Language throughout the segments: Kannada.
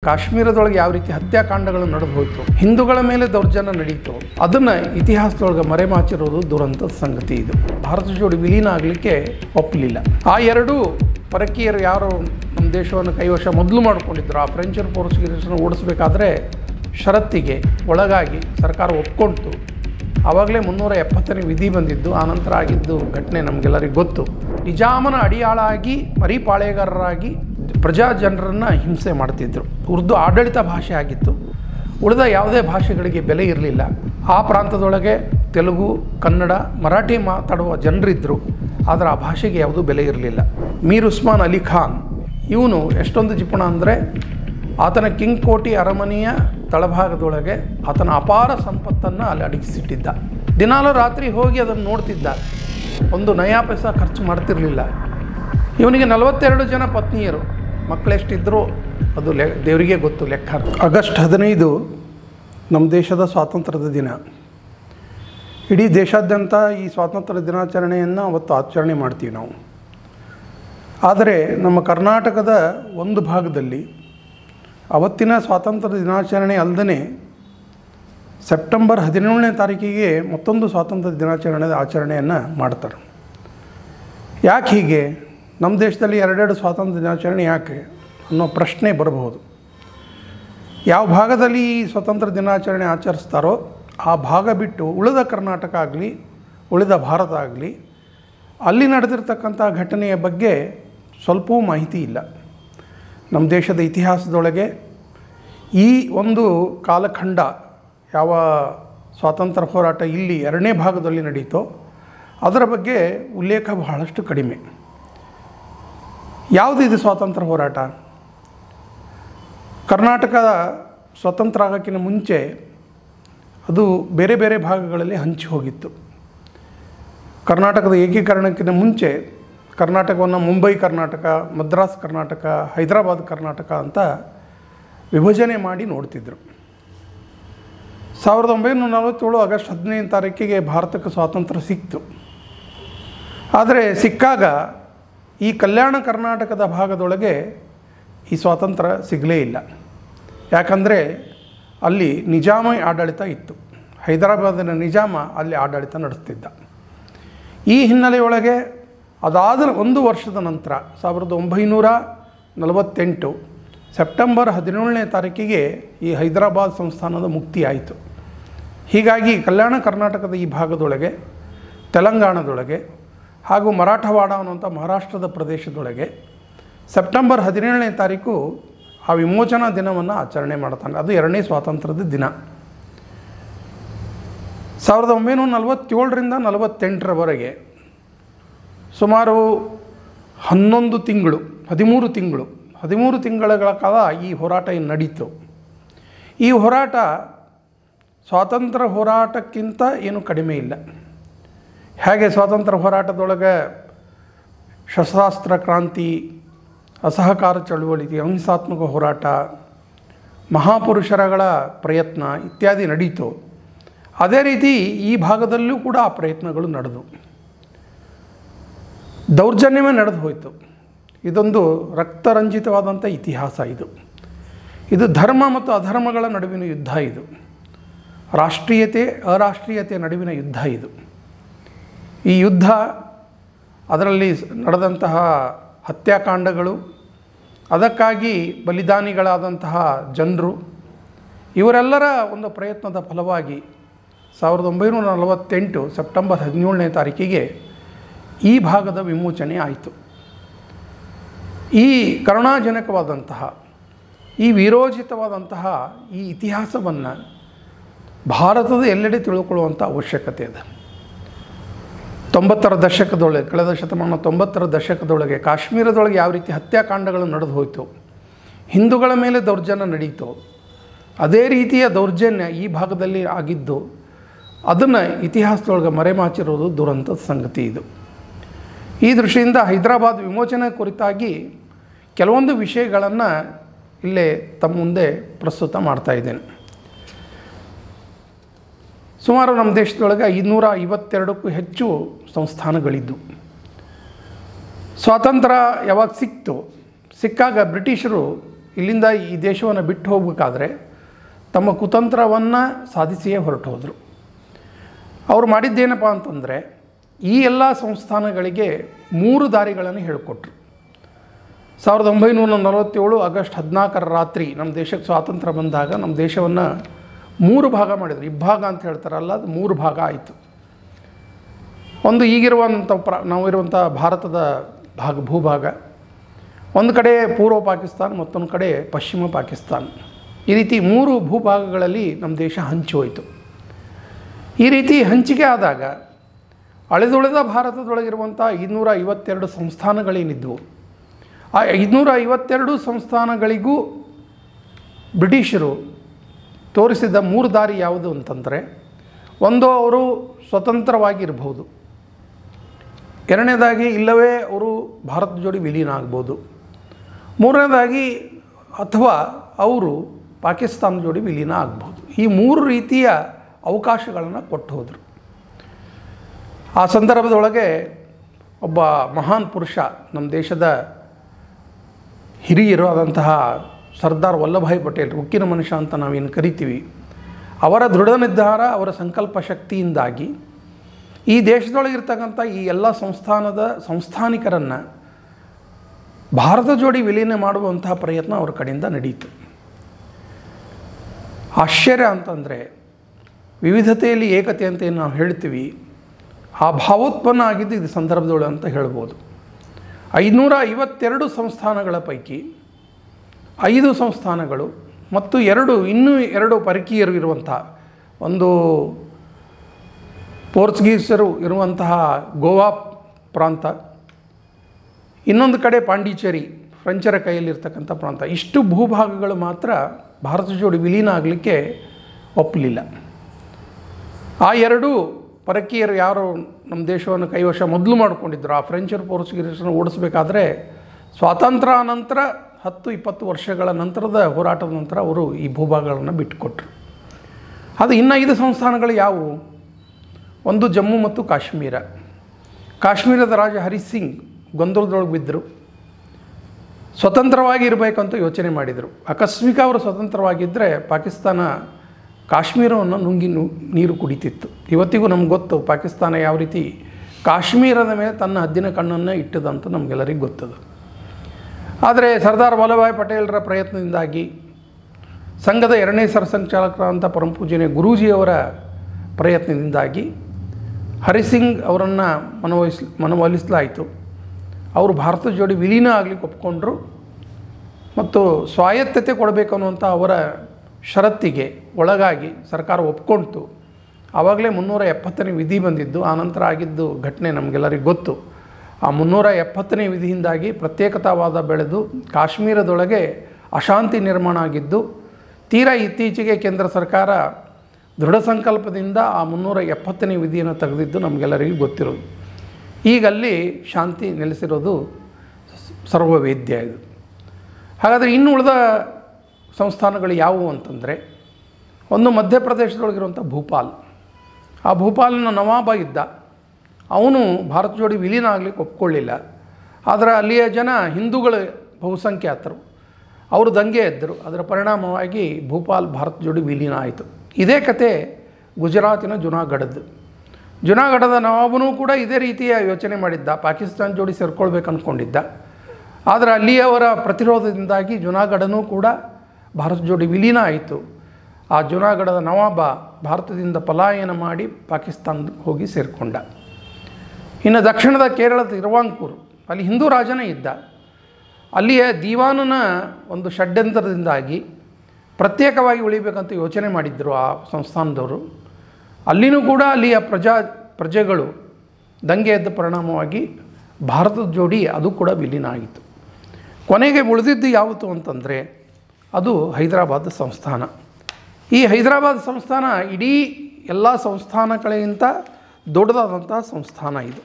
ಕಾಶ್ಮೀರದೊಳಗೆ ಯಾವ ರೀತಿ ಹತ್ಯಾಕಾಂಡಗಳು ನಡೆದು ಹೋಯಿತು ಹಿಂದೂಗಳ ಮೇಲೆ ದೌರ್ಜನ್ಯ ನಡೀತು ಅದನ್ನು ಇತಿಹಾಸದೊಳಗೆ ಮರೆಮಾಚಿರೋದು ದುರಂತದ ಸಂಗತಿ ಇದು ಭಾರತ ಜೋಡಿ ವಿಲೀನ ಆಗಲಿಕ್ಕೆ ಒಪ್ಪಲಿಲ್ಲ ಆ ಎರಡೂ ಪರಕೀಯರು ಯಾರು ನಮ್ಮ ದೇಶವನ್ನು ಕೈವಶ ಮೊದಲು ಮಾಡಿಕೊಂಡಿದ್ರು ಆ ಫ್ರೆಂಚರ್ ಪೋರ್ಚುಗೀಸರನ್ನು ಓಡಿಸಬೇಕಾದ್ರೆ ಷರತ್ತಿಗೆ ಒಳಗಾಗಿ ಸರ್ಕಾರ ಒಪ್ಕೊಳ್ತು ಆವಾಗಲೇ ಮುನ್ನೂರ ಎಪ್ಪತ್ತನೇ ವಿಧಿ ಬಂದಿದ್ದು ಆನಂತರ ಆಗಿದ್ದು ಘಟನೆ ನಮಗೆಲ್ಲರಿಗೂ ಗೊತ್ತು ನಿಜಾಮನ ಅಡಿಯಾಳಾಗಿ ಮರಿಪಾಳೆಗಾರರಾಗಿ ಪ್ರಜಾ ಜನರನ್ನು ಹಿಂಸೆ ಮಾಡ್ತಿದ್ರು ಉರ್ದು ಆಡಳಿತ ಭಾಷೆ ಆಗಿತ್ತು ಉಳಿದ ಯಾವುದೇ ಭಾಷೆಗಳಿಗೆ ಬೆಲೆ ಇರಲಿಲ್ಲ ಆ ಪ್ರಾಂತದೊಳಗೆ ತೆಲುಗು ಕನ್ನಡ ಮರಾಠಿ ಮಾತಾಡುವ ಜನರಿದ್ದರು ಆದರೆ ಆ ಭಾಷೆಗೆ ಯಾವುದೂ ಬೆಲೆ ಇರಲಿಲ್ಲ ಮೀರ್ ಉಸ್ಮಾನ್ ಅಲಿ ಖಾನ್ ಇವನು ಎಷ್ಟೊಂದು ಜಿಪುಣ ಅಂದರೆ ಆತನ ಕಿಂಗ್ಕೋಟಿ ಅರಮನೆಯ ತಳಭಾಗದೊಳಗೆ ಆತನ ಅಪಾರ ಸಂಪತ್ತನ್ನು ಅಲ್ಲಿ ಅಡಗಿಸಿಟ್ಟಿದ್ದ ದಿನಾಲು ರಾತ್ರಿ ಹೋಗಿ ಅದನ್ನು ನೋಡ್ತಿದ್ದ ಒಂದು ನಯಾ ಪೈಸ ಖರ್ಚು ಮಾಡ್ತಿರಲಿಲ್ಲ ಇವನಿಗೆ ನಲವತ್ತೆರಡು ಜನ ಪತ್ನಿಯರು ಮಕ್ಕಳೆಷ್ಟಿದ್ದರೂ ಅದು ಲೆ ದೇವರಿಗೆ ಗೊತ್ತು ಲೆಕ್ಕ ಆಗಸ್ಟ್ ಹದಿನೈದು ನಮ್ಮ ದೇಶದ ಸ್ವಾತಂತ್ರ್ಯದ ದಿನ ಇಡೀ ದೇಶಾದ್ಯಂತ ಈ ಸ್ವಾತಂತ್ರ್ಯ ದಿನಾಚರಣೆಯನ್ನು ಅವತ್ತು ಆಚರಣೆ ಮಾಡ್ತೀವಿ ನಾವು ಆದರೆ ನಮ್ಮ ಕರ್ನಾಟಕದ ಒಂದು ಭಾಗದಲ್ಲಿ ಅವತ್ತಿನ ಸ್ವಾತಂತ್ರ್ಯ ದಿನಾಚರಣೆ ಅಲ್ಲದೆ ಸೆಪ್ಟೆಂಬರ್ ಹದಿನೇಳನೇ ತಾರೀಕಿಗೆ ಮತ್ತೊಂದು ಸ್ವಾತಂತ್ರ್ಯ ದಿನಾಚರಣೆದ ಆಚರಣೆಯನ್ನು ಮಾಡ್ತಾರೆ ಯಾಕೆ ಹೀಗೆ ನಮ್ಮ ದೇಶದಲ್ಲಿ ಎರಡೆರಡು ಸ್ವಾತಂತ್ರ್ಯ ದಿನಾಚರಣೆ ಯಾಕೆ ಅನ್ನೋ ಪ್ರಶ್ನೆ ಬರಬಹುದು ಯಾವ ಭಾಗದಲ್ಲಿ ಈ ಸ್ವತಂತ್ರ ದಿನಾಚರಣೆ ಆಚರಿಸ್ತಾರೋ ಆ ಭಾಗ ಬಿಟ್ಟು ಉಳಿದ ಕರ್ನಾಟಕ ಆಗಲಿ ಉಳಿದ ಭಾರತ ಆಗಲಿ ಅಲ್ಲಿ ನಡೆದಿರ್ತಕ್ಕಂಥ ಘಟನೆಯ ಬಗ್ಗೆ ಸ್ವಲ್ಪವೂ ಮಾಹಿತಿ ಇಲ್ಲ ನಮ್ಮ ದೇಶದ ಇತಿಹಾಸದೊಳಗೆ ಈ ಒಂದು ಕಾಲಖಂಡ ಯಾವ ಸ್ವಾತಂತ್ರ್ಯ ಹೋರಾಟ ಇಲ್ಲಿ ಎರಡನೇ ಭಾಗದಲ್ಲಿ ನಡೀತೋ ಅದರ ಬಗ್ಗೆ ಉಲ್ಲೇಖ ಬಹಳಷ್ಟು ಕಡಿಮೆ ಯಾವುದಿದು ಸ್ವಾತಂತ್ರ್ಯ ಹೋರಾಟ ಕರ್ನಾಟಕದ ಸ್ವತಂತ್ರ ಆಗೋಕ್ಕಿಂತ ಮುಂಚೆ ಅದು ಬೇರೆ ಬೇರೆ ಭಾಗಗಳಲ್ಲಿ ಹಂಚಿ ಹೋಗಿತ್ತು ಕರ್ನಾಟಕದ ಏಕೀಕರಣಕ್ಕಿಂತ ಮುಂಚೆ ಕರ್ನಾಟಕವನ್ನು ಮುಂಬೈ ಕರ್ನಾಟಕ ಮದ್ರಾಸ್ ಕರ್ನಾಟಕ ಹೈದರಾಬಾದ್ ಕರ್ನಾಟಕ ಅಂತ ವಿಭಜನೆ ಮಾಡಿ ನೋಡ್ತಿದ್ರು ಸಾವಿರದ ಒಂಬೈನೂರ ನಲವತ್ತೇಳು ಆಗಸ್ಟ್ ಹದಿನೈದು ತಾರೀಕಿಗೆ ಭಾರತಕ್ಕೆ ಸ್ವಾತಂತ್ರ್ಯ ಸಿಕ್ತು ಆದರೆ ಸಿಕ್ಕಾಗ ಈ ಕಲ್ಯಾಣ ಕರ್ನಾಟಕದ ಭಾಗದೊಳಗೆ ಈ ಸ್ವಾತಂತ್ರ್ಯ ಸಿಗಲೇ ಇಲ್ಲ ಯಾಕಂದರೆ ಅಲ್ಲಿ ನಿಜಾಮ ಆಡಳಿತ ಇತ್ತು ಹೈದರಾಬಾದಿನ ನಿಜಾಮ ಅಲ್ಲಿ ಆಡಳಿತ ನಡೆಸ್ತಿದ್ದ ಈ ಹಿನ್ನೆಲೆಯೊಳಗೆ ಅದಾದ ಒಂದು ವರ್ಷದ ನಂತರ ಸಾವಿರದ ಒಂಬೈನೂರ ನಲವತ್ತೆಂಟು ಸೆಪ್ಟೆಂಬರ್ ಹದಿನೇಳನೇ ತಾರೀಕಿಗೆ ಈ ಹೈದರಾಬಾದ್ ಸಂಸ್ಥಾನದ ಮುಕ್ತಿ ಆಯಿತು ಹೀಗಾಗಿ ಕಲ್ಯಾಣ ಕರ್ನಾಟಕದ ಈ ಭಾಗದೊಳಗೆ ತೆಲಂಗಾಣದೊಳಗೆ ಹಾಗೂ ಮರಾಠವಾಡ ಅನ್ನುವಂಥ ಮಹಾರಾಷ್ಟ್ರದ ಪ್ರದೇಶದೊಳಗೆ ಸೆಪ್ಟೆಂಬರ್ ಹದಿನೇಳನೇ ತಾರೀಕು ಆ ವಿಮೋಚನಾ ದಿನವನ್ನು ಆಚರಣೆ ಮಾಡ್ತಾನೆ ಅದು ಎರಡನೇ ಸ್ವಾತಂತ್ರ್ಯದ ದಿನ ಸಾವಿರದ ಒಂಬೈನೂರ ನಲವತ್ತೇಳರಿಂದ ನಲವತ್ತೆಂಟರವರೆಗೆ ಸುಮಾರು ಹನ್ನೊಂದು ತಿಂಗಳು ಹದಿಮೂರು ತಿಂಗಳು ಹದಿಮೂರು ತಿಂಗಳ ಕಾಲ ಈ ಹೋರಾಟ ಏನು ನಡೀತು ಈ ಹೋರಾಟ ಸ್ವಾತಂತ್ರ್ಯ ಹೋರಾಟಕ್ಕಿಂತ ಏನು ಕಡಿಮೆ ಇಲ್ಲ ಹೇಗೆ ಸ್ವಾತಂತ್ರ್ಯ ಹೋರಾಟದೊಳಗೆ ಶಸ್ತ್ರಾಸ್ತ್ರ ಕ್ರಾಂತಿ ಅಸಹಕಾರ ಚಳುವಳಿ ಅಹಿಂಸಾತ್ಮಕ ಹೋರಾಟ ಮಹಾಪುರುಷರಗಳ ಪ್ರಯತ್ನ ಇತ್ಯಾದಿ ನಡೀತು ಅದೇ ರೀತಿ ಈ ಭಾಗದಲ್ಲೂ ಕೂಡ ಆ ಪ್ರಯತ್ನಗಳು ನಡೆದು ದೌರ್ಜನ್ಯವೇ ನಡೆದು ಹೋಯಿತು ಇದೊಂದು ರಕ್ತರಂಜಿತವಾದಂಥ ಇತಿಹಾಸ ಇದು ಇದು ಧರ್ಮ ಮತ್ತು ಅಧರ್ಮಗಳ ನಡುವಿನ ಯುದ್ಧ ಇದು ರಾಷ್ಟ್ರೀಯತೆ ಅರಾಷ್ಟ್ರೀಯತೆ ನಡುವಿನ ಯುದ್ಧ ಇದು ಈ ಯುದ್ಧ ಅದರಲ್ಲಿ ನಡೆದಂತಹ ಹತ್ಯಾಕಾಂಡಗಳು ಅದಕ್ಕಾಗಿ ಬಲಿದಾನಿಗಳಾದಂತಹ ಜನರು ಇವರೆಲ್ಲರ ಒಂದು ಪ್ರಯತ್ನದ ಫಲವಾಗಿ ಸಾವಿರದ ಒಂಬೈನೂರ ನಲವತ್ತೆಂಟು ಸೆಪ್ಟೆಂಬರ್ ಹದಿನೇಳನೇ ತಾರೀಕಿಗೆ ಈ ಭಾಗದ ವಿಮೋಚನೆ ಆಯಿತು ಈ ಕರುಣಾಜನಕವಾದಂತಹ ಈ ವೀರೋಚಿತವಾದಂತಹ ಈ ಇತಿಹಾಸವನ್ನು ಭಾರತದ ಎಲ್ಲೆಡೆ ತಿಳ್ಕೊಳ್ಳುವಂಥ ಅವಶ್ಯಕತೆ ಇದೆ ತೊಂಬತ್ತರ ದಶಕದೊಳಗೆ ಕಳೆದ ಶತಮಾನ ತೊಂಬತ್ತರ ದಶಕದೊಳಗೆ ಕಾಶ್ಮೀರದೊಳಗೆ ಯಾವ ರೀತಿ ಹತ್ಯಾಕಾಂಡಗಳು ನಡೆದು ಹೋಯಿತು ಹಿಂದೂಗಳ ಮೇಲೆ ದೌರ್ಜನ್ಯ ನಡೀತು ಅದೇ ರೀತಿಯ ದೌರ್ಜನ್ಯ ಈ ಭಾಗದಲ್ಲಿ ಆಗಿದ್ದು ಅದನ್ನು ಇತಿಹಾಸದೊಳಗೆ ಮರೆಮಾಚಿರೋದು ದುರಂತದ ಸಂಗತಿ ಇದು ಈ ದೃಷ್ಟಿಯಿಂದ ಹೈದರಾಬಾದ್ ವಿಮೋಚನೆ ಕುರಿತಾಗಿ ಕೆಲವೊಂದು ವಿಷಯಗಳನ್ನು ಇಲ್ಲೇ ತಮ್ಮ ಮುಂದೆ ಪ್ರಸ್ತುತ ಮಾಡ್ತಾ ಇದ್ದೇನೆ ಸುಮಾರು ನಮ್ಮ ದೇಶದೊಳಗೆ ಐನೂರ ಐವತ್ತೆರಡಕ್ಕೂ ಹೆಚ್ಚು ಸಂಸ್ಥಾನಗಳಿದ್ದು ಸ್ವಾತಂತ್ರ್ಯ ಯಾವಾಗ ಸಿಕ್ತು ಸಿಕ್ಕಾಗ ಬ್ರಿಟಿಷರು ಇಲ್ಲಿಂದ ಈ ದೇಶವನ್ನು ಬಿಟ್ಟು ಹೋಗಬೇಕಾದ್ರೆ ತಮ್ಮ ಕುತಂತ್ರವನ್ನು ಸಾಧಿಸಿಯೇ ಹೊರಟು ಹೋದರು ಅವರು ಮಾಡಿದ್ದೇನಪ್ಪ ಅಂತಂದರೆ ಈ ಎಲ್ಲ ಸಂಸ್ಥಾನಗಳಿಗೆ ಮೂರು ದಾರಿಗಳನ್ನು ಹೇಳಿಕೊಟ್ರು ಸಾವಿರದ ಒಂಬೈನೂರ ನಲವತ್ತೇಳು ಆಗಸ್ಟ್ ಹದಿನಾಲ್ಕರ ರಾತ್ರಿ ನಮ್ಮ ದೇಶಕ್ಕೆ ಸ್ವಾತಂತ್ರ್ಯ ಬಂದಾಗ ನಮ್ಮ ದೇಶವನ್ನು ಮೂರು ಭಾಗ ಮಾಡಿದರು ಇಬ್ಬಾಗ ಅಂತ ಹೇಳ್ತಾರಲ್ಲ ಅದು ಮೂರು ಭಾಗ ಆಯಿತು ಒಂದು ಈಗಿರುವಂಥ ಪ್ರ ನಾವಿರುವಂಥ ಭಾರತದ ಭಾಗ ಭೂಭಾಗ ಒಂದು ಕಡೆ ಪೂರ್ವ ಪಾಕಿಸ್ತಾನ ಮತ್ತೊಂದು ಕಡೆ ಪಶ್ಚಿಮ ಪಾಕಿಸ್ತಾನ ಈ ರೀತಿ ಮೂರು ಭೂಭಾಗಗಳಲ್ಲಿ ನಮ್ಮ ದೇಶ ಹಂಚಿ ಹೋಯಿತು ಈ ರೀತಿ ಹಂಚಿಕೆ ಆದಾಗ ಅಳೆದುಳಿದ ಭಾರತದೊಳಗಿರುವಂಥ ಐದುನೂರ ಐವತ್ತೆರಡು ಸಂಸ್ಥಾನಗಳೇನಿದ್ವು ಆ ಐದುನೂರ ಐವತ್ತೆರಡು ಸಂಸ್ಥಾನಗಳಿಗೂ ಬ್ರಿಟಿಷರು ತೋರಿಸಿದ ಮೂರು ದಾರಿ ಯಾವುದು ಅಂತಂದರೆ ಒಂದು ಅವರು ಸ್ವತಂತ್ರವಾಗಿರ್ಬೋದು ಎರಡನೇದಾಗಿ ಇಲ್ಲವೇ ಅವರು ಭಾರತ ಜೋಡಿ ವಿಲೀನ ಆಗ್ಬೋದು ಮೂರನೇದಾಗಿ ಅಥವಾ ಅವರು ಪಾಕಿಸ್ತಾನ ಜೋಡಿ ವಿಲೀನ ಆಗ್ಬೋದು ಈ ಮೂರು ರೀತಿಯ ಅವಕಾಶಗಳನ್ನು ಕೊಟ್ಟು ಹೋದರು ಆ ಸಂದರ್ಭದೊಳಗೆ ಒಬ್ಬ ಮಹಾನ್ ಪುರುಷ ನಮ್ಮ ದೇಶದ ಹಿರಿಯರು ಆದಂತಹ ಸರ್ದಾರ್ ವಲ್ಲಭಾಯ್ ಪಟೇಲ್ ಉಕ್ಕಿನ ಮನುಷ್ಯ ಅಂತ ನಾವೇನು ಕರಿತೀವಿ ಅವರ ದೃಢ ನಿರ್ಧಾರ ಅವರ ಸಂಕಲ್ಪ ಶಕ್ತಿಯಿಂದಾಗಿ ಈ ದೇಶದೊಳಗಿರ್ತಕ್ಕಂಥ ಈ ಎಲ್ಲ ಸಂಸ್ಥಾನದ ಸಂಸ್ಥಾನಿಕರನ್ನು ಭಾರತ ಜೋಡಿ ವಿಲೀನ ಮಾಡುವಂತಹ ಪ್ರಯತ್ನ ಅವ್ರ ಕಡೆಯಿಂದ ನಡೀತು ಆಶ್ಚರ್ಯ ಅಂತಂದರೆ ವಿವಿಧತೆಯಲ್ಲಿ ಏಕತೆ ಅಂತ ಏನು ನಾವು ಹೇಳ್ತೀವಿ ಆ ಭಾವೋತ್ಪನ್ನ ಆಗಿದ್ದು ಇದು ಸಂದರ್ಭದೊಳು ಅಂತ ಹೇಳ್ಬೋದು ಐದುನೂರ ಐವತ್ತೆರಡು ಸಂಸ್ಥಾನಗಳ ಪೈಕಿ ಐದು ಸಂಸ್ಥಾನಗಳು ಮತ್ತು ಎರಡು ಇನ್ನೂ ಎರಡು ಪರಕೀಯರು ಇರುವಂತಹ ಒಂದು ಪೋರ್ಚುಗೀಸರು ಇರುವಂತಹ ಗೋವಾ ಪ್ರಾಂತ ಇನ್ನೊಂದು ಕಡೆ ಪಾಂಡಿಚೇರಿ ಫ್ರೆಂಚರ ಕೈಯಲ್ಲಿರ್ತಕ್ಕಂಥ ಪ್ರಾಂತ ಇಷ್ಟು ಭೂಭಾಗಗಳು ಮಾತ್ರ ಭಾರತ ಜೋಡಿ ವಿಲೀನ ಆಗಲಿಕ್ಕೆ ಒಪ್ಪಲಿಲ್ಲ ಆ ಎರಡು ಪರಕೀಯರು ಯಾರು ನಮ್ಮ ದೇಶವನ್ನು ಕೈವಶ ಮೊದಲು ಮಾಡಿಕೊಂಡಿದ್ದರು ಆ ಫ್ರೆಂಚರು ಪೋರ್ಚುಗೀಸರನ್ನು ಓಡಿಸಬೇಕಾದ್ರೆ ಸ್ವಾತಂತ್ರ್ಯ ನಂತರ ಹತ್ತು ಇಪ್ಪತ್ತು ವರ್ಷಗಳ ನಂತರದ ಹೋರಾಟದ ನಂತರ ಅವರು ಈ ಭೂಭಾಗಗಳನ್ನು ಬಿಟ್ಟುಕೊಟ್ರು ಅದು ಇನ್ನು ಐದು ಸಂಸ್ಥಾನಗಳು ಯಾವುವು ಒಂದು ಜಮ್ಮು ಮತ್ತು ಕಾಶ್ಮೀರ ಕಾಶ್ಮೀರದ ರಾಜ ಹರಿಸಿಂಗ್ ಗೊಂದಲದೊಳಗೆ ಬಿದ್ದರು ಸ್ವತಂತ್ರವಾಗಿ ಇರಬೇಕಂತ ಯೋಚನೆ ಮಾಡಿದರು ಆಕಸ್ಮಿಕ ಅವರು ಸ್ವತಂತ್ರವಾಗಿದ್ದರೆ ಪಾಕಿಸ್ತಾನ ಕಾಶ್ಮೀರವನ್ನು ನುಂಗಿ ನು ನೀರು ಕುಡಿತಿತ್ತು ಇವತ್ತಿಗೂ ನಮ್ಗೆ ಗೊತ್ತು ಪಾಕಿಸ್ತಾನ ಯಾವ ರೀತಿ ಕಾಶ್ಮೀರದ ಮೇಲೆ ತನ್ನ ಹದ್ದಿನ ಕಣ್ಣನ್ನು ಇಟ್ಟದಂತ ನಮಗೆಲ್ಲರಿಗೂ ಗೊತ್ತದು ಆದರೆ ಸರ್ದಾರ್ ವಲ್ಲಭಾಯ್ ಪಟೇಲರ ಪ್ರಯತ್ನದಿಂದಾಗಿ ಸಂಘದ ಎರಡನೇ ಸರ್ಸಂಚಾಲಕರಾದಂಥ ಪರಮಪೂಜನೆ ಗುರೂಜಿಯವರ ಪ್ರಯತ್ನದಿಂದಾಗಿ ಹರಿಸಿಂಗ್ ಅವರನ್ನು ಮನವೊಲಿಸ್ ಮನವೊಲಿಸಲಾಯಿತು ಅವರು ಭಾರತ ಜೋಡಿ ವಿಲೀನ ಆಗಲಿಕ್ಕೆ ಒಪ್ಕೊಂಡ್ರು ಮತ್ತು ಸ್ವಾಯತ್ತತೆ ಕೊಡಬೇಕು ಅನ್ನುವಂಥ ಅವರ ಷರತ್ತಿಗೆ ಒಳಗಾಗಿ ಸರ್ಕಾರ ಒಪ್ಕೊಳ್ತು ಆವಾಗಲೇ ಮುನ್ನೂರ ಎಪ್ಪತ್ತನೇ ವಿಧಿ ಬಂದಿದ್ದು ಆನಂತರ ಆಗಿದ್ದು ಘಟನೆ ನಮಗೆಲ್ಲರಿಗೂ ಗೊತ್ತು ಆ ಮುನ್ನೂರ ಎಪ್ಪತ್ತನೇ ವಿಧಿಯಿಂದಾಗಿ ಪ್ರತ್ಯೇಕತಾವಾದ ಬೆಳೆದು ಕಾಶ್ಮೀರದೊಳಗೆ ಅಶಾಂತಿ ನಿರ್ಮಾಣ ಆಗಿದ್ದು ತೀರಾ ಇತ್ತೀಚೆಗೆ ಕೇಂದ್ರ ಸರ್ಕಾರ ದೃಢ ಸಂಕಲ್ಪದಿಂದ ಆ ಮುನ್ನೂರ ಎಪ್ಪತ್ತನೇ ವಿಧಿಯನ್ನು ತೆಗೆದಿದ್ದು ನಮಗೆಲ್ಲರಿಗೂ ಗೊತ್ತಿರೋದು ಈಗ ಅಲ್ಲಿ ಶಾಂತಿ ನೆಲೆಸಿರೋದು ಸರ್ವವೇದ್ಯ ಇದು ಹಾಗಾದರೆ ಇನ್ನು ಉಳಿದ ಸಂಸ್ಥಾನಗಳು ಯಾವುವು ಅಂತಂದರೆ ಒಂದು ಮಧ್ಯಪ್ರದೇಶದೊಳಗಿರುವಂಥ ಭೂಪಾಲ್ ಆ ಭೂಪಾಲಿನ ನವಾಬ ಇದ್ದ ಅವನು ಭಾರತ ಜೋಡಿ ವಿಲೀನ ಆಗಲಿಕ್ಕೆ ಒಪ್ಕೊಳ್ಳಿಲ್ಲ ಆದರೆ ಅಲ್ಲಿಯ ಜನ ಹಿಂದೂಗಳು ಬಹುಸಂಖ್ಯಾತರು ಅವರು ದಂಗೆ ಎದ್ದರು ಅದರ ಪರಿಣಾಮವಾಗಿ ಭೂಪಾಲ್ ಭಾರತ ಜೋಡಿ ವಿಲೀನ ಆಯಿತು ಇದೇ ಕತೆ ಗುಜರಾತಿನ ಜುನಾಗಢದ್ದು ಜುನಾಗಢದ ನವಾಬನೂ ಕೂಡ ಇದೇ ರೀತಿಯ ಯೋಚನೆ ಮಾಡಿದ್ದ ಪಾಕಿಸ್ತಾನ ಜೋಡಿ ಸೇರ್ಕೊಳ್ಬೇಕು ಅಂದ್ಕೊಂಡಿದ್ದ ಆದರೆ ಅಲ್ಲಿಯವರ ಪ್ರತಿರೋಧದಿಂದಾಗಿ ಜುನಾಗಢನೂ ಕೂಡ ಭಾರತ ಜೋಡಿ ವಿಲೀನ ಆಯಿತು ಆ ಜುನಾಗಢದ ನವಾಬ ಭಾರತದಿಂದ ಪಲಾಯನ ಮಾಡಿ ಪಾಕಿಸ್ತಾನಕ್ಕೆ ಹೋಗಿ ಸೇರಿಕೊಂಡ ಇನ್ನು ದಕ್ಷಿಣದ ಕೇರಳದ ತಿರುವಾಂಕೂರು ಅಲ್ಲಿ ಹಿಂದೂ ರಾಜನೇ ಇದ್ದ ಅಲ್ಲಿಯ ದಿವಾನನ ಒಂದು ಷಡ್ಯಂತರದಿಂದಾಗಿ ಪ್ರತ್ಯೇಕವಾಗಿ ಉಳಿಬೇಕಂತ ಯೋಚನೆ ಮಾಡಿದ್ದರು ಆ ಸಂಸ್ಥಾನದವರು ಅಲ್ಲಿನೂ ಕೂಡ ಅಲ್ಲಿಯ ಪ್ರಜಾ ಪ್ರಜೆಗಳು ದಂಗೆ ಎದ್ದ ಪರಿಣಾಮವಾಗಿ ಭಾರತದ ಜೋಡಿ ಅದು ಕೂಡ ವಿಲೀನ ಆಗಿತ್ತು ಕೊನೆಗೆ ಉಳಿದಿದ್ದು ಯಾವುದು ಅಂತಂದರೆ ಅದು ಹೈದರಾಬಾದ್ ಸಂಸ್ಥಾನ ಈ ಹೈದರಾಬಾದ್ ಸಂಸ್ಥಾನ ಇಡೀ ಎಲ್ಲ ಸಂಸ್ಥಾನಗಳಿಗಿಂತ ದೊಡ್ಡದಾದಂಥ ಸಂಸ್ಥಾನ ಇದು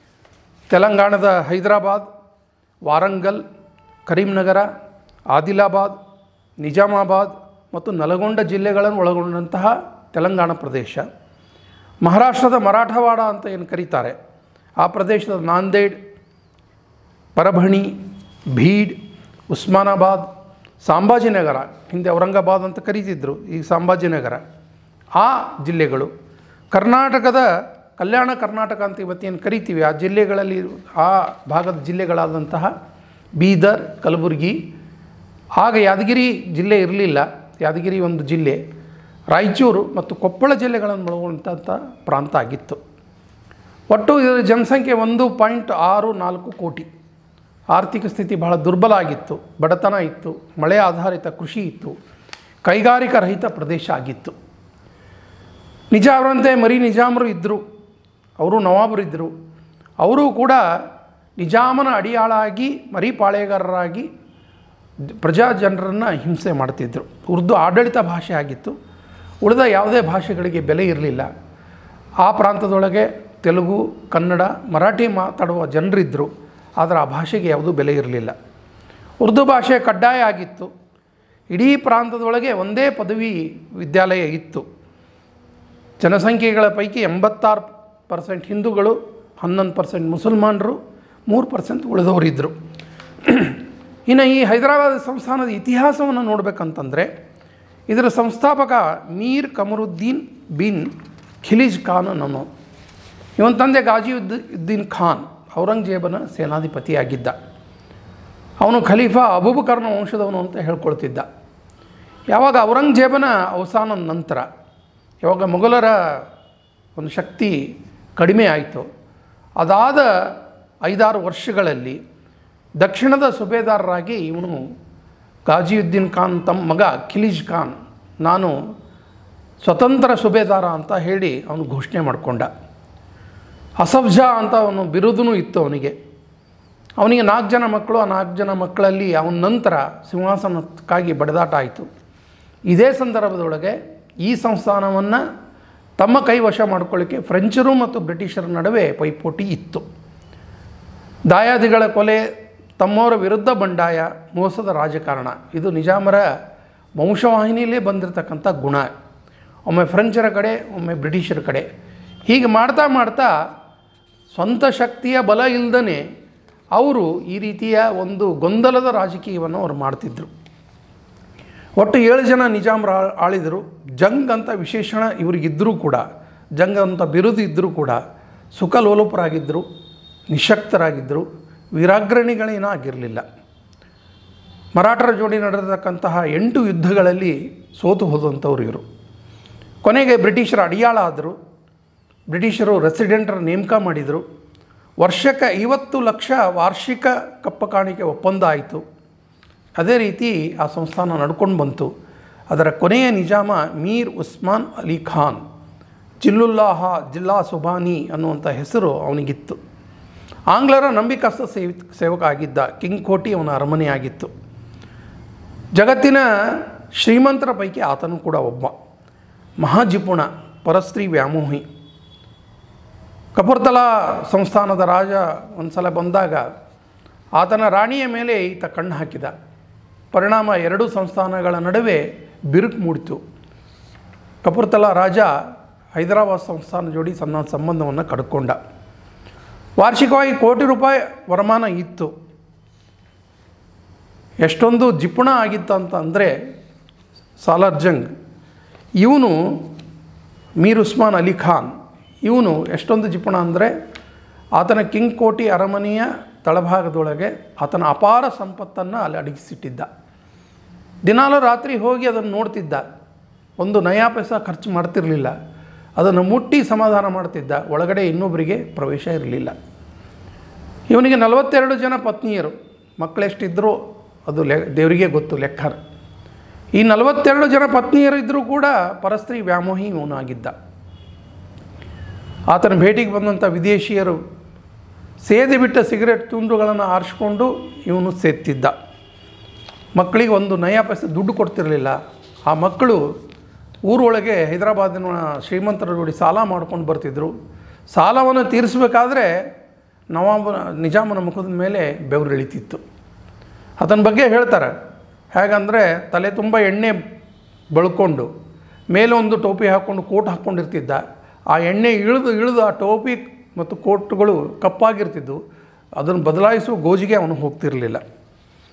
ತೆಲಂಗಾಣದ ಹೈದರಾಬಾದ್ ವಾರಂಗಲ್ ಕರೀಂನಗರ ಆದಿಲಾಬಾದ್ ನಿಜಾಮಾಬಾದ್ ಮತ್ತು ನಲಗೊಂಡ ಜಿಲ್ಲೆಗಳನ್ನು ಒಳಗೊಂಡಂತಹ ತೆಲಂಗಾಣ ಪ್ರದೇಶ ಮಹಾರಾಷ್ಟ್ರದ ಮರಾಠವಾಡ ಅಂತ ಏನು ಕರೀತಾರೆ ಆ ಪ್ರದೇಶದ ನಾಂದೇಡ್ ಪರಭಣಿ ಭೀಡ್ ಉಸ್ಮಾನಾಬಾದ್ ಸಾಂಬಾಜಿನಗರ ಹಿಂದೆ ಔರಂಗಾಬಾದ್ ಅಂತ ಕರೀತಿದ್ರು ಈಗ ಸಾಂಬಾಜಿನಗರ ಆ ಜಿಲ್ಲೆಗಳು ಕರ್ನಾಟಕದ ಕಲ್ಯಾಣ ಕರ್ನಾಟಕ ಅಂತ ಇವತ್ತೇನು ಕರಿತೀವಿ ಆ ಜಿಲ್ಲೆಗಳಲ್ಲಿ ಆ ಭಾಗದ ಜಿಲ್ಲೆಗಳಾದಂತಹ ಬೀದರ್ ಕಲಬುರಗಿ ಆಗ ಯಾದಗಿರಿ ಜಿಲ್ಲೆ ಇರಲಿಲ್ಲ ಯಾದಗಿರಿ ಒಂದು ಜಿಲ್ಲೆ ರಾಯಚೂರು ಮತ್ತು ಕೊಪ್ಪಳ ಜಿಲ್ಲೆಗಳನ್ನು ಒಳಗೊಂಡಂಥ ಪ್ರಾಂತ ಆಗಿತ್ತು ಒಟ್ಟು ಇದರ ಜನಸಂಖ್ಯೆ ಒಂದು ಪಾಯಿಂಟ್ ಆರು ನಾಲ್ಕು ಕೋಟಿ ಆರ್ಥಿಕ ಸ್ಥಿತಿ ಬಹಳ ದುರ್ಬಲ ಆಗಿತ್ತು ಬಡತನ ಇತ್ತು ಮಳೆ ಆಧಾರಿತ ಕೃಷಿ ಇತ್ತು ಕೈಗಾರಿಕಾ ರಹಿತ ಪ್ರದೇಶ ಆಗಿತ್ತು ನಿಜ ಅವರಂತೆ ಮರಿ ನಿಜಾಮರು ಇದ್ದರು ಅವರು ನವಾಬರು ಇದ್ದರು ಅವರು ಕೂಡ ನಿಜಾಮನ ಅಡಿಯಾಳಾಗಿ ಮರಿ ಪಾಳೆಗಾರರಾಗಿ ಪ್ರಜಾ ಜನರನ್ನು ಹಿಂಸೆ ಮಾಡ್ತಿದ್ದರು ಉರ್ದು ಆಡಳಿತ ಭಾಷೆ ಆಗಿತ್ತು ಉಳಿದ ಯಾವುದೇ ಭಾಷೆಗಳಿಗೆ ಬೆಲೆ ಇರಲಿಲ್ಲ ಆ ಪ್ರಾಂತದೊಳಗೆ ತೆಲುಗು ಕನ್ನಡ ಮರಾಠಿ ಮಾತಾಡುವ ಜನರಿದ್ದರು ಆದರೆ ಆ ಭಾಷೆಗೆ ಯಾವುದೂ ಬೆಲೆ ಇರಲಿಲ್ಲ ಉರ್ದು ಭಾಷೆ ಕಡ್ಡಾಯ ಆಗಿತ್ತು ಇಡೀ ಪ್ರಾಂತದೊಳಗೆ ಒಂದೇ ಪದವಿ ವಿದ್ಯಾಲಯ ಇತ್ತು ಜನಸಂಖ್ಯೆಗಳ ಪೈಕಿ ಎಂಬತ್ತಾರು ಪರ್ಸೆಂಟ್ ಹಿಂದೂಗಳು ಹನ್ನೊಂದು ಪರ್ಸೆಂಟ್ ಮುಸಲ್ಮಾನರು ಮೂರು ಪರ್ಸೆಂಟ್ ಉಳಿದವರಿದ್ದರು ಇನ್ನು ಈ ಹೈದರಾಬಾದ್ ಸಂಸ್ಥಾನದ ಇತಿಹಾಸವನ್ನು ನೋಡಬೇಕಂತಂದರೆ ಇದರ ಸಂಸ್ಥಾಪಕ ಮೀರ್ ಕಮರುದ್ದೀನ್ ಬಿನ್ ಖಿಲಿಜ್ ಖಾನ್ ಅನ್ನೋ ಇವನ ತಂದೆ ಗಾಜಿಯುದ್ ಉದ್ದೀನ್ ಖಾನ್ ಔರಂಗಜೇಬನ ಸೇನಾಧಿಪತಿಯಾಗಿದ್ದ ಅವನು ಖಲೀಫಾ ಅಬೂಬಕರ್ನ ವಂಶದವನು ಅಂತ ಹೇಳ್ಕೊಳ್ತಿದ್ದ ಯಾವಾಗ ಔರಂಗಜೇಬನ ಅವಸಾನ ನಂತರ ಯಾವಾಗ ಮೊಘಲರ ಒಂದು ಶಕ್ತಿ ಕಡಿಮೆ ಆಯಿತು ಅದಾದ ಐದಾರು ವರ್ಷಗಳಲ್ಲಿ ದಕ್ಷಿಣದ ಸುಬೇದಾರರಾಗಿ ಇವನು ಗಾಜಿಯುದ್ದೀನ್ ಖಾನ್ ತಮ್ಮ ಮಗ ಖಿಲಿಜ್ ಖಾನ್ ನಾನು ಸ್ವತಂತ್ರ ಸುಬೇದಾರ ಅಂತ ಹೇಳಿ ಅವನು ಘೋಷಣೆ ಮಾಡಿಕೊಂಡ ಅಸಫ್ಜಾ ಅಂತ ಅವನು ಬಿರುದೂ ಇತ್ತು ಅವನಿಗೆ ಅವನಿಗೆ ನಾಲ್ಕು ಜನ ಮಕ್ಕಳು ಆ ನಾಲ್ಕು ಜನ ಮಕ್ಕಳಲ್ಲಿ ಅವನ ನಂತರ ಸಿಂಹಾಸನಕ್ಕಾಗಿ ಬಡದಾಟ ಆಯಿತು ಇದೇ ಸಂದರ್ಭದೊಳಗೆ ಈ ಸಂಸ್ಥಾನವನ್ನು ತಮ್ಮ ಕೈವಶ ಮಾಡಿಕೊಳ್ಳಿಕ್ಕೆ ಫ್ರೆಂಚರು ಮತ್ತು ಬ್ರಿಟಿಷರ ನಡುವೆ ಪೈಪೋಟಿ ಇತ್ತು ದಾಯಾದಿಗಳ ಕೊಲೆ ತಮ್ಮವರ ವಿರುದ್ಧ ಬಂಡಾಯ ಮೋಸದ ರಾಜಕಾರಣ ಇದು ನಿಜಾಮರ ವಂಶವಾಹಿನಿಯಲ್ಲೇ ಬಂದಿರತಕ್ಕಂಥ ಗುಣ ಒಮ್ಮೆ ಫ್ರೆಂಚರ ಕಡೆ ಒಮ್ಮೆ ಬ್ರಿಟಿಷರ ಕಡೆ ಹೀಗೆ ಮಾಡ್ತಾ ಮಾಡ್ತಾ ಸ್ವಂತ ಶಕ್ತಿಯ ಬಲ ಇಲ್ಲದೇ ಅವರು ಈ ರೀತಿಯ ಒಂದು ಗೊಂದಲದ ರಾಜಕೀಯವನ್ನು ಅವರು ಮಾಡ್ತಿದ್ದರು ಒಟ್ಟು ಏಳು ಜನ ನಿಜಾಮರು ಆಳ್- ಆಳಿದರು ಜಂಗ್ ಅಂತ ವಿಶೇಷಣ ಇವರಿಗಿದ್ದರೂ ಕೂಡ ಜಂಗ್ ಅಂತ ಬಿರುದು ಇದ್ದರೂ ಕೂಡ ಸುಖಲೋಲುಪರಾಗಿದ್ದರು ನಿಶಕ್ತರಾಗಿದ್ದರು ವೀರಾಗ್ರಣಿಗಳೇನೂ ಆಗಿರಲಿಲ್ಲ ಮರಾಠರ ಜೋಡಿ ನಡೆದತಕ್ಕಂತಹ ಎಂಟು ಯುದ್ಧಗಳಲ್ಲಿ ಸೋತು ಹೋದಂಥವ್ರು ಇವರು ಕೊನೆಗೆ ಬ್ರಿಟಿಷರ ಅಡಿಯಾಳ ಆದರು ಬ್ರಿಟಿಷರು ರೆಸಿಡೆಂಟರ ನೇಮಕ ಮಾಡಿದರು ವರ್ಷಕ್ಕೆ ಐವತ್ತು ಲಕ್ಷ ವಾರ್ಷಿಕ ಕಪ್ಪ ಕಾಣಿಕೆ ಒಪ್ಪಂದ ಆಯಿತು ಅದೇ ರೀತಿ ಆ ಸಂಸ್ಥಾನ ನಡ್ಕೊಂಡು ಬಂತು ಅದರ ಕೊನೆಯ ನಿಜಾಮ ಮೀರ್ ಉಸ್ಮಾನ್ ಅಲಿ ಖಾನ್ ಜಿಲ್ಲುಲ್ಲಾಹ ಜಿಲ್ಲಾ ಸುಬಾನಿ ಅನ್ನುವಂಥ ಹೆಸರು ಅವನಿಗಿತ್ತು ಆಂಗ್ಲರ ನಂಬಿಕಸ್ತ ಸೇವಿ ಸೇವಕ ಆಗಿದ್ದ ಕಿಂಗ್ ಕೋಟಿ ಅವನ ಅರಮನೆ ಆಗಿತ್ತು ಜಗತ್ತಿನ ಶ್ರೀಮಂತರ ಪೈಕಿ ಆತನು ಕೂಡ ಒಬ್ಬ ಮಹಾಜಿಪುಣ ಪರಸ್ತ್ರೀ ವ್ಯಾಮೋಹಿ ಕಪೂರ್ತಲ ಸಂಸ್ಥಾನದ ರಾಜ ಒಂದು ಸಲ ಬಂದಾಗ ಆತನ ರಾಣಿಯ ಮೇಲೆ ಈತ ಕಣ್ಣು ಹಾಕಿದ ಪರಿಣಾಮ ಎರಡೂ ಸಂಸ್ಥಾನಗಳ ನಡುವೆ ಬಿರುಕು ಮೂಡಿತು ಕಪೂರ್ತಲ ರಾಜ ಹೈದರಾಬಾದ್ ಸಂಸ್ಥಾನ ಜೋಡಿ ಸಣ್ಣ ಸಂಬಂಧವನ್ನು ಕಡ್ಕೊಂಡ ವಾರ್ಷಿಕವಾಗಿ ಕೋಟಿ ರೂಪಾಯಿ ವರಮಾನ ಇತ್ತು ಎಷ್ಟೊಂದು ಜಿಪುಣ ಆಗಿತ್ತು ಅಂತ ಅಂದರೆ ಸಾಲಾರ್ ಜಂಗ್ ಇವನು ಮೀರ್ ಉಸ್ಮಾನ್ ಅಲಿ ಖಾನ್ ಇವನು ಎಷ್ಟೊಂದು ಜಿಪುಣ ಅಂದರೆ ಆತನ ಕಿಂಗ್ ಕೋಟಿ ಅರಮನೆಯ ತಳಭಾಗದೊಳಗೆ ಆತನ ಅಪಾರ ಸಂಪತ್ತನ್ನು ಅಲ್ಲಿ ಅಡಗಿಸಿಟ್ಟಿದ್ದ ದಿನಾಲೂ ರಾತ್ರಿ ಹೋಗಿ ಅದನ್ನು ನೋಡ್ತಿದ್ದ ಒಂದು ನಯಾ ಪೈಸಾ ಖರ್ಚು ಮಾಡ್ತಿರಲಿಲ್ಲ ಅದನ್ನು ಮುಟ್ಟಿ ಸಮಾಧಾನ ಮಾಡ್ತಿದ್ದ ಒಳಗಡೆ ಇನ್ನೊಬ್ಬರಿಗೆ ಪ್ರವೇಶ ಇರಲಿಲ್ಲ ಇವನಿಗೆ ನಲವತ್ತೆರಡು ಜನ ಪತ್ನಿಯರು ಮಕ್ಕಳೆಷ್ಟಿದ್ದರೂ ಅದು ಲೆ ದೇವರಿಗೆ ಗೊತ್ತು ಲೆಕ್ಕ ಈ ನಲವತ್ತೆರಡು ಜನ ಪತ್ನಿಯರು ಇದ್ದರೂ ಕೂಡ ಪರಸ್ತ್ರೀ ವ್ಯಾಮೋಹಿ ಇವನಾಗಿದ್ದ ಆತನ ಭೇಟಿಗೆ ಬಂದಂಥ ವಿದೇಶಿಯರು ಸೇದೆ ಬಿಟ್ಟ ಸಿಗರೆಟ್ ತುಂಡುಗಳನ್ನು ಆರಿಸ್ಕೊಂಡು ಇವನು ಸೇತ್ತಿದ್ದ ಮಕ್ಕಳಿಗೆ ಒಂದು ನಯಾ ಪೈಸೆ ದುಡ್ಡು ಕೊಡ್ತಿರಲಿಲ್ಲ ಆ ಮಕ್ಕಳು ಊರೊಳಗೆ ಹೈದರಾಬಾದಿನ ಶ್ರೀಮಂತರ ಜೋಡಿ ಸಾಲ ಮಾಡ್ಕೊಂಡು ಬರ್ತಿದ್ರು ಸಾಲವನ್ನು ತೀರಿಸಬೇಕಾದ್ರೆ ನವಾಬ ನಿಜಾಮನ ಮುಖದ ಮೇಲೆ ಬೆವರಿಳಿತಿತ್ತು ಅದನ್ನ ಬಗ್ಗೆ ಹೇಳ್ತಾರೆ ಹೇಗಂದರೆ ತಲೆ ತುಂಬ ಎಣ್ಣೆ ಬಳ್ಕೊಂಡು ಮೇಲೆ ಒಂದು ಟೋಪಿ ಹಾಕ್ಕೊಂಡು ಕೋಟ್ ಹಾಕ್ಕೊಂಡಿರ್ತಿದ್ದ ಆ ಎಣ್ಣೆ ಇಳಿದು ಇಳಿದು ಆ ಟೋಪಿ ಮತ್ತು ಕೋಟ್ಗಳು ಕಪ್ಪಾಗಿರ್ತಿದ್ದು ಅದನ್ನು ಬದಲಾಯಿಸುವ ಗೋಜಿಗೆ ಅವನು ಹೋಗ್ತಿರಲಿಲ್ಲ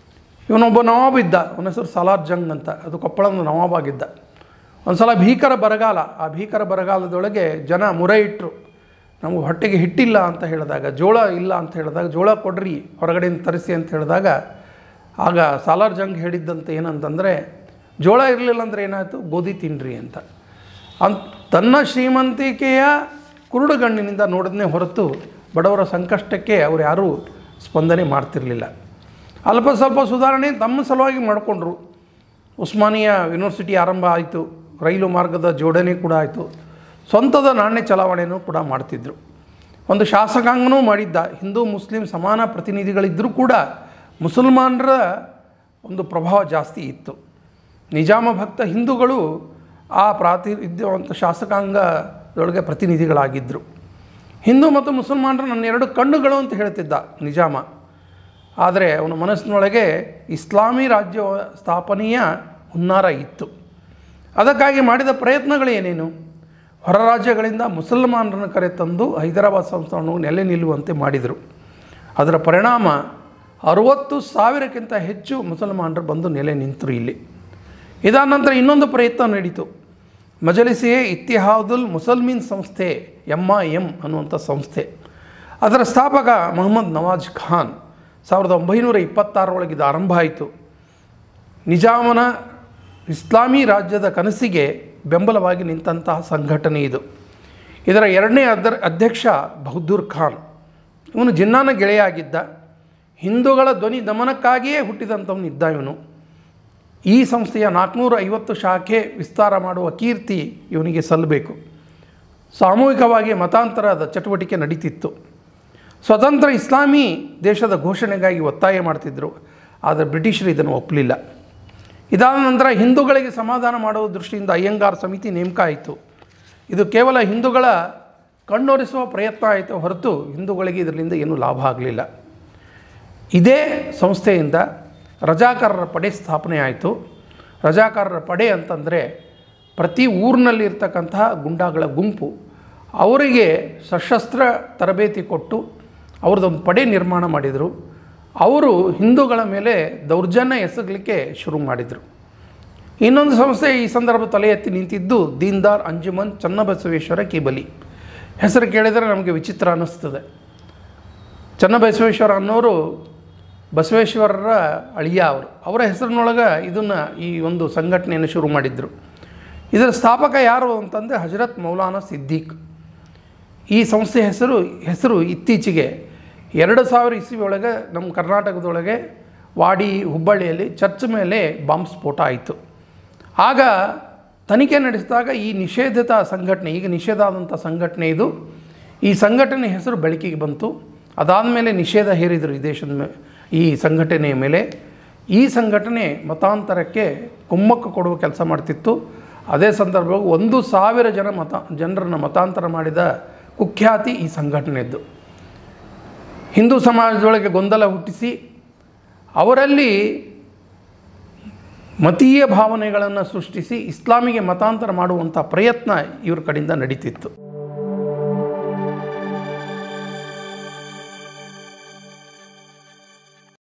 ಇವನೊಬ್ಬ ನವಾಬ್ ಇದ್ದ ಅವನ ಹೆಸರು ಸಲಾರ್ ಜಂಗ್ ಅಂತ ಅದು ಕೊಪ್ಪಳದ ನವಾಬ್ ಆಗಿದ್ದ ಒಂದು ಸಲ ಭೀಕರ ಬರಗಾಲ ಆ ಭೀಕರ ಬರಗಾಲದೊಳಗೆ ಜನ ಮೊರೆ ಇಟ್ಟರು ನಮಗೆ ಹೊಟ್ಟೆಗೆ ಹಿಟ್ಟಿಲ್ಲ ಅಂತ ಹೇಳಿದಾಗ ಜೋಳ ಇಲ್ಲ ಅಂತ ಹೇಳಿದಾಗ ಜೋಳ ಕೊಡ್ರಿ ಹೊರಗಡೆಯಿಂದ ತರಿಸಿ ಅಂತ ಹೇಳಿದಾಗ ಆಗ ಸಾಲಾರ್ ಜಂಗ್ ಹೇಳಿದ್ದಂತೆ ಏನಂತಂದರೆ ಜೋಳ ಇರಲಿಲ್ಲ ಅಂದರೆ ಏನಾಯಿತು ಗೋಧಿ ತಿನ್ನಿರಿ ಅಂತ ಅನ್ ತನ್ನ ಶ್ರೀಮಂತಿಕೆಯ ಕುರುಡುಗಣ್ಣಿನಿಂದ ನೋಡಿದ್ನೇ ಹೊರತು ಬಡವರ ಸಂಕಷ್ಟಕ್ಕೆ ಅವ್ರು ಯಾರೂ ಸ್ಪಂದನೆ ಮಾಡ್ತಿರಲಿಲ್ಲ ಅಲ್ಪ ಸ್ವಲ್ಪ ಸುಧಾರಣೆ ತಮ್ಮ ಸಲುವಾಗಿ ಮಾಡಿಕೊಂಡ್ರು ಉಸ್ಮಾನಿಯಾ ಯೂನಿವರ್ಸಿಟಿ ಆರಂಭ ಆಯಿತು ರೈಲು ಮಾರ್ಗದ ಜೋಡಣೆ ಕೂಡ ಆಯಿತು ಸ್ವಂತದ ನಾಣ್ಯ ಚಲಾವಣೆಯೂ ಕೂಡ ಮಾಡ್ತಿದ್ರು ಒಂದು ಶಾಸಕಾಂಗನೂ ಮಾಡಿದ್ದ ಹಿಂದೂ ಮುಸ್ಲಿಂ ಸಮಾನ ಪ್ರತಿನಿಧಿಗಳಿದ್ದರೂ ಕೂಡ ಮುಸಲ್ಮಾನರ ಒಂದು ಪ್ರಭಾವ ಜಾಸ್ತಿ ಇತ್ತು ನಿಜಾಮ ಭಕ್ತ ಹಿಂದೂಗಳು ಆ ಪ್ರಾತಿನಿಧ್ಯವಂತ ಶಾಸಕಾಂಗದೊಳಗೆ ಪ್ರತಿನಿಧಿಗಳಾಗಿದ್ದರು ಹಿಂದೂ ಮತ್ತು ಮುಸಲ್ಮಾನರು ನನ್ನ ಎರಡು ಕಣ್ಣುಗಳು ಅಂತ ಹೇಳ್ತಿದ್ದ ನಿಜಾಮ ಆದರೆ ಅವನ ಮನಸ್ಸಿನೊಳಗೆ ಇಸ್ಲಾಮಿ ರಾಜ್ಯ ಸ್ಥಾಪನೆಯ ಹುನ್ನಾರ ಇತ್ತು ಅದಕ್ಕಾಗಿ ಮಾಡಿದ ಪ್ರಯತ್ನಗಳು ಏನೇನು ಹೊರ ರಾಜ್ಯಗಳಿಂದ ಮುಸಲ್ಮಾನರನ್ನು ಕರೆತಂದು ಹೈದರಾಬಾದ್ ಸಂಸ್ಥಾನವು ನೆಲೆ ನಿಲ್ಲುವಂತೆ ಮಾಡಿದರು ಅದರ ಪರಿಣಾಮ ಅರುವತ್ತು ಸಾವಿರಕ್ಕಿಂತ ಹೆಚ್ಚು ಮುಸಲ್ಮಾನರು ಬಂದು ನೆಲೆ ನಿಂತರು ಇಲ್ಲಿ ಇದಾದ ನಂತರ ಇನ್ನೊಂದು ಪ್ರಯತ್ನ ನಡೀತು ಮಜಲಿಸಿಯೇ ಇತಿಹಾದುಲ್ ಮುಸಲ್ಮೀನ್ ಸಂಸ್ಥೆ ಎಮ್ ಐ ಎಮ್ ಅನ್ನುವಂಥ ಸಂಸ್ಥೆ ಅದರ ಸ್ಥಾಪಕ ಮೊಹಮ್ಮದ್ ನವಾಜ್ ಖಾನ್ ಸಾವಿರದ ಒಂಬೈನೂರ ಇಪ್ಪತ್ತಾರರೊಳಗೆ ಇದು ಆರಂಭ ಆಯಿತು ನಿಜಾಮನ ಇಸ್ಲಾಮಿ ರಾಜ್ಯದ ಕನಸಿಗೆ ಬೆಂಬಲವಾಗಿ ನಿಂತಹ ಸಂಘಟನೆ ಇದು ಇದರ ಎರಡನೇ ಅದ್ರ ಅಧ್ಯಕ್ಷ ಬಹದ್ದೂರ್ ಖಾನ್ ಇವನು ಜಿನ್ನಾನ ಗೆಳೆಯ ಆಗಿದ್ದ ಹಿಂದೂಗಳ ಧ್ವನಿ ದಮನಕ್ಕಾಗಿಯೇ ಹುಟ್ಟಿದಂಥವನು ಇದ್ದ ಇವನು ಈ ಸಂಸ್ಥೆಯ ನಾಲ್ಕುನೂರ ಐವತ್ತು ಶಾಖೆ ವಿಸ್ತಾರ ಮಾಡುವ ಕೀರ್ತಿ ಇವನಿಗೆ ಸಲ್ಲಬೇಕು ಸಾಮೂಹಿಕವಾಗಿ ಮತಾಂತರದ ಚಟುವಟಿಕೆ ನಡೀತಿತ್ತು ಸ್ವತಂತ್ರ ಇಸ್ಲಾಮಿ ದೇಶದ ಘೋಷಣೆಗಾಗಿ ಒತ್ತಾಯ ಮಾಡ್ತಿದ್ದರು ಆದರೆ ಬ್ರಿಟಿಷರು ಇದನ್ನು ಒಪ್ಪಲಿಲ್ಲ ಇದಾದ ನಂತರ ಹಿಂದೂಗಳಿಗೆ ಸಮಾಧಾನ ಮಾಡುವ ದೃಷ್ಟಿಯಿಂದ ಅಯ್ಯಂಗಾರ್ ಸಮಿತಿ ನೇಮಕ ಆಯಿತು ಇದು ಕೇವಲ ಹಿಂದೂಗಳ ಕಣ್ಣೊರೆಸುವ ಪ್ರಯತ್ನ ಆಯಿತು ಹೊರತು ಹಿಂದೂಗಳಿಗೆ ಇದರಿಂದ ಏನೂ ಲಾಭ ಆಗಲಿಲ್ಲ ಇದೇ ಸಂಸ್ಥೆಯಿಂದ ರಜಾಕಾರರ ಪಡೆ ಸ್ಥಾಪನೆ ಆಯಿತು ರಜಾಕಾರರ ಪಡೆ ಅಂತಂದರೆ ಪ್ರತಿ ಊರಿನಲ್ಲಿ ಇರ್ತಕ್ಕಂತಹ ಗುಂಡಾಗಳ ಗುಂಪು ಅವರಿಗೆ ಸಶಸ್ತ್ರ ತರಬೇತಿ ಕೊಟ್ಟು ಅವ್ರದ್ದೊಂದು ಪಡೆ ನಿರ್ಮಾಣ ಮಾಡಿದರು ಅವರು ಹಿಂದೂಗಳ ಮೇಲೆ ದೌರ್ಜನ್ಯ ಎಸಗಲಿಕ್ಕೆ ಶುರು ಮಾಡಿದರು ಇನ್ನೊಂದು ಸಂಸ್ಥೆ ಈ ಸಂದರ್ಭ ತಲೆ ಎತ್ತಿ ನಿಂತಿದ್ದು ದೀನ್ದಾರ್ ಅಂಜುಮನ್ ಚನ್ನಬಸವೇಶ್ವರ ಕೇಬಲಿ ಹೆಸರು ಕೇಳಿದರೆ ನಮಗೆ ವಿಚಿತ್ರ ಅನ್ನಿಸ್ತದೆ ಚನ್ನಬಸವೇಶ್ವರ ಅನ್ನೋರು ಬಸವೇಶ್ವರರ ಅಳಿಯ ಅವರು ಅವರ ಹೆಸರಿನೊಳಗೆ ಇದನ್ನು ಈ ಒಂದು ಸಂಘಟನೆಯನ್ನು ಶುರು ಮಾಡಿದರು ಇದರ ಸ್ಥಾಪಕ ಯಾರು ಅಂತಂದರೆ ಹಜರತ್ ಮೌಲಾನಾ ಸಿದ್ದೀಕ್ ಈ ಸಂಸ್ಥೆ ಹೆಸರು ಹೆಸರು ಇತ್ತೀಚೆಗೆ ಎರಡು ಸಾವಿರ ಇಸ್ವಿ ಒಳಗೆ ನಮ್ಮ ಕರ್ನಾಟಕದೊಳಗೆ ವಾಡಿ ಹುಬ್ಬಳ್ಳಿಯಲ್ಲಿ ಚರ್ಚ್ ಮೇಲೆ ಬಾಂಬ್ ಸ್ಫೋಟ ಆಯಿತು ಆಗ ತನಿಖೆ ನಡೆಸಿದಾಗ ಈ ನಿಷೇಧಿತ ಸಂಘಟನೆ ಈಗ ನಿಷೇಧ ಆದಂಥ ಸಂಘಟನೆ ಇದು ಈ ಸಂಘಟನೆ ಹೆಸರು ಬೆಳಕಿಗೆ ಬಂತು ಅದಾದಮೇಲೆ ನಿಷೇಧ ಹೇರಿದರು ಈ ದೇಶದ ಮೇ ಈ ಸಂಘಟನೆಯ ಮೇಲೆ ಈ ಸಂಘಟನೆ ಮತಾಂತರಕ್ಕೆ ಕುಮ್ಮಕ್ಕು ಕೊಡುವ ಕೆಲಸ ಮಾಡ್ತಿತ್ತು ಅದೇ ಸಂದರ್ಭವಾಗಿ ಒಂದು ಸಾವಿರ ಜನ ಮತ ಜನರನ್ನು ಮತಾಂತರ ಮಾಡಿದ ಕುಖ್ಯಾತಿ ಈ ಸಂಘಟನೆಯದ್ದು ಹಿಂದೂ ಸಮಾಜದೊಳಗೆ ಗೊಂದಲ ಹುಟ್ಟಿಸಿ ಅವರಲ್ಲಿ ಮತೀಯ ಭಾವನೆಗಳನ್ನು ಸೃಷ್ಟಿಸಿ ಇಸ್ಲಾಮಿಗೆ ಮತಾಂತರ ಮಾಡುವಂಥ ಪ್ರಯತ್ನ ಇವ್ರ ಕಡೆಯಿಂದ ನಡೀತಿತ್ತು